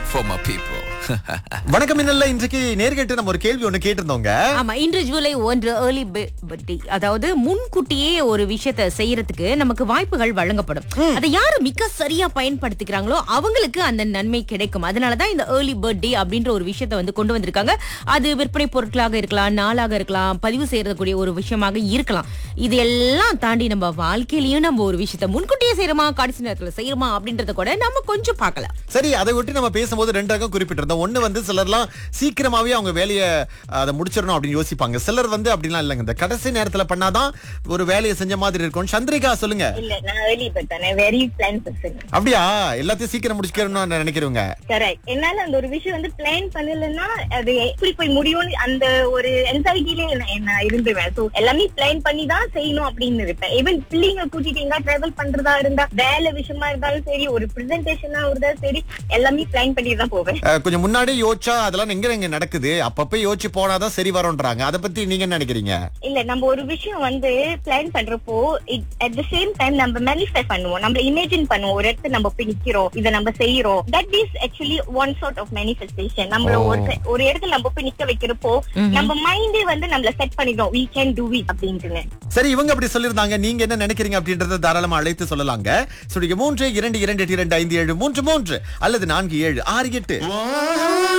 for my people. வணக்கம் இன்னல்ல இன்றைக்கு நேர்கிட்ட நம்ம ஒரு கேள்வி ஒண்ணு கேட்டிருந்தோங்க ஆமா இன்று ஜூலை ஒன்று ஏர்லி பர்த்டே அதாவது முன்கூட்டியே ஒரு விஷயத்தை செய்யறதுக்கு நமக்கு வாய்ப்புகள் வழங்கப்படும் அதை யாரு மிக சரியா பயன்படுத்திக்கிறாங்களோ அவங்களுக்கு அந்த நன்மை கிடைக்கும் அதனாலதான் இந்த ஏர்லி பர்த்டே அப்படின்ற ஒரு விஷயத்தை வந்து கொண்டு வந்திருக்காங்க அது விற்பனை பொருட்களாக இருக்கலாம் நாளாக இருக்கலாம் பதிவு செய்யறதுக்கூடிய ஒரு விஷயமாக இருக்கலாம் இது எல்லாம் தாண்டி நம்ம வாழ்க்கையிலயும் நம்ம ஒரு விஷயத்த முன்கூட்டியே செய்யறோமா கடைசி நேரத்துல செய்யறோமா அப்படின்றத கூட நம்ம கொஞ்சம் பார்க்கலாம் சரி அதை விட்டு நம்ம பேசும்போது ரெண்டு ரகம் குறிப்பிட்டிருந்தோம் ஒண்ணு வந்து சிலர்லாம் சீக்கிரமாவே அவங்க வேலையை அதை முடிச்சிடணும் அப்படின்னு யோசிப்பாங்க சிலர் வந்து அப்படிலாம் இல்லைங்க இந்த கடைசி நேரத்துல பண்ணாதான் ஒரு வேலையை செஞ்ச மாதிரி இருக்கும் சந்திரிகா சொல்லுங்க இல்ல நான் ஏர்லி பர்த் தானே வெரி பிளான் பர்சன் அப்படியா எல்லாத்தையும் சீக்கிரம் முடிச்சுக்கணும்னு நினைக்கிறவங்க கரெக்ட் என்னால அந்த ஒரு விஷயம் வந்து பிளான் பண்ணலன்னா அது எப்படி போய் முடியும்னு அந்த ஒரு என்சைட்டிலே நான் இருந்துருவேன் சோ எல்லாமே பிளான் பண்ணி தான் செய்யணும் அப்படின்னு இருப்பேன் ஈவன் பிள்ளைங்க கூட்டிட்டு எங்க டிராவல் பண்றதா இருந்தா வேலை விஷயமா இருந்தாலும் சரி ஒரு பிரசன்டேஷனா இருந்தாலும் சரி எல்லாமே பிளான் பண்ணி தான் போவேன் அஹ், கொஞ்சம் முன்னாடி யோசிச்சா அதெல்லாம் எங்க எங்க நடக்குது அப்பப்ப யோசிச்சு போனாதான் சரி வரும்ன்றாங்க அதை பத்தி நீங்க என்ன நினைக்கிறீங்க இல்ல நம்ம ஒரு விஷயம் வந்து பிளான் பண்றப்போ அட் த சேம் டைம் நம்ம மேனிஃபெஸ்ட் பண்ணுவோம் நம்ம இமேஜின் பண்ணுவோம் ஒரு இடத்துல நம்ம போய் நிக்கிறோம் இதை நம்ம செய்யறோம் that is actually one sort of manifestation நம்மள Oh. ஒரு se- ஒரு இடத்துல நம்ம போய் நிக்க வைக்கிறப்போ நம்ம மைண்டே வந்து நம்மள செட் பண்ணிடும் we can do it அப்படின்ட்டு சரி இவங்க அப்படி சொல்லிருந்தாங்க நீங்க என்ன நினைக்கிறீங்க அப்படின்றத தாராளமா அழைத்து சொல்லலாங்க சுடிய மூன்று இரண்டு இரண்டு எட்டு, இரண்டு ஐந்து ஏழு மூன்று மூன்று அல்லது நான்கு ஏழு ஆறு எட்டு